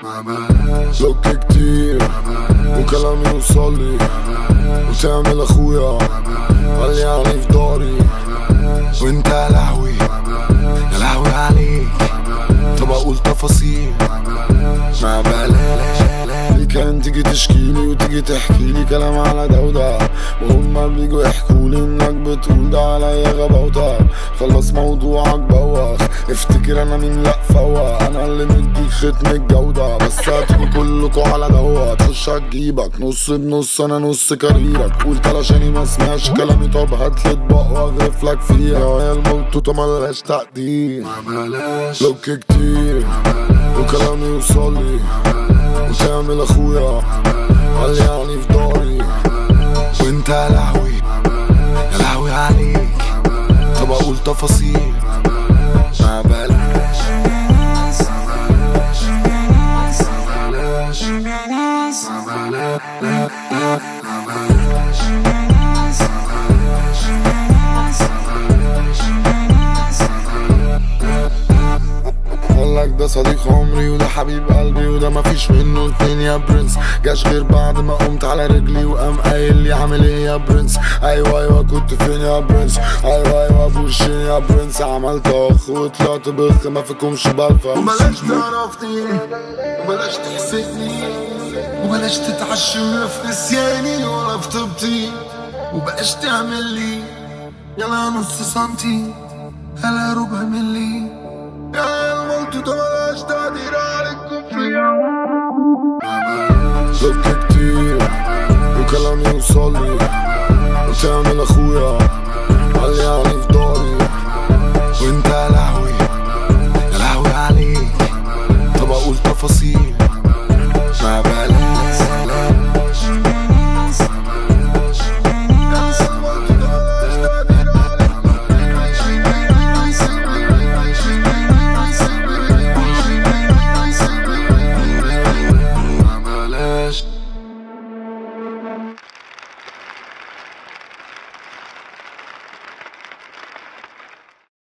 لوك كتير وكلامي يوصلي وتعمل اخويا قال يعني في داري وانت يا لهوي يا لهوي عليك طب اقول تفاصيل ما بلاش كان تيجي تشكيلي وتيجي تحكيلي كلام على ده وده وهما بيجوا يحكولي انك بتقول ده عليا غباوتك خلص موضوعك بوخ افتكر انا مين لا فوق انا اللي مديك ختم الجودة بس هتيجوا كلكوا على دوت خش هتجيبك نص بنص انا نص كاريرك قلت علشاني ما اسمعش كلامي طب هاتلي اطباق واغرف لك فيها وهي الملطوطة ملهاش تقدير لوك كتير وكلامي يوصلي وتعمل اخويا قال يعني في داري وانت يا لهوي يا لهوي عليك طب اقول تفاصيل ما بلاش قالك ده صديق عمري وده حبيب قلبي وده مفيش منه اتنين يا برنس جاش غير بعد ما قمت على رجلي وقام قايل لي عامل ايه يا برنس ايوه ايوه كنت فين يا برنس ايوه ايوه بوشين يا برنس عملت اخ وطلعت بخ ما فيكمش بلفة وبلاش تعرفني وبلاش تحسدني وبلاش تتعشم في نسياني ولا في طيبتي وبلاش تعمل لي يلا نص سنتي هلا ربع ملي يا الموت ده ملاش تقدير عليكم فيها لوك كتير وكلامي يوصلي وتعمل اخويا قال يعني في